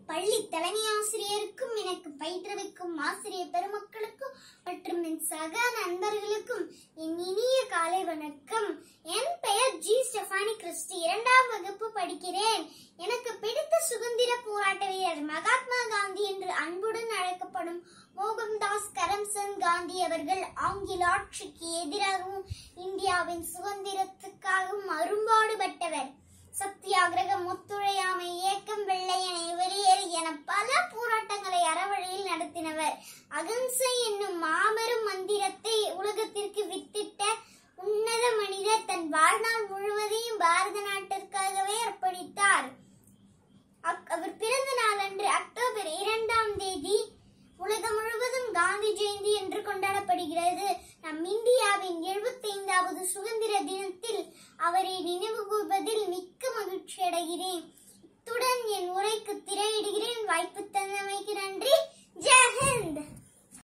பள்ளி தலைமை ஆசிரியருக்கும் எனக்கு பயிற்றுவிக்கும் ஆசிரியர் பெருமக்களுக்கும் மற்றும் என் சக நண்பர்களுக்கும் என் இனிய காலை வணக்கம் என் பெயர் ஜி ஸ்டெஃபானி கிறிஸ்டி இரண்டாம் வகுப்பு படிக்கிறேன் எனக்கு பிடித்த சுதந்திர போராட்ட வீரர் மகாத்மா காந்தி என்று அன்புடன் அழைக்கப்படும் மோகன்தாஸ் கரம்சந்த் காந்தி அவர்கள் ஆங்கில ஆட்சிக்கு எதிராகவும் இந்தியாவின் சுதந்திரத்துக்காகவும் அரும்பாடுபட்டவர் சத்தியாகிரகம் ஒத்துழையாமை இயக்கம் வெள்ளையனை வெளியேறு என பல போராட்டங்களை அறவழியில் நடத்தினவர் அகிம்சை என்னும் மாபெரும் மந்திரத்தை உலகத்திற்கு வித்திட்ட உன்னத மனிதர் தன் வாழ்நாள் முழுவதையும் பாரத நாட்டிற்காகவே அர்ப்பணித்தார் அக்- அவர் பிறந்த நாள் அன்று அக்டோபர் இரண்டாம் தேதி உலகம் முழுவதும் காந்தி ஜெயந்தி என்று கொண்டாடப்படுகிறது நம் இந்தியாவின் எழுபத்தைந்தாவது சுதந்திர தினத்தில் அவரை நினைவு கூர்வதில் மிக்க மகிழ்ச்சி அடைகிறேன் இத்துடன் என் உரைக்கு திரையிடுகிறேன் வாய்ப்பு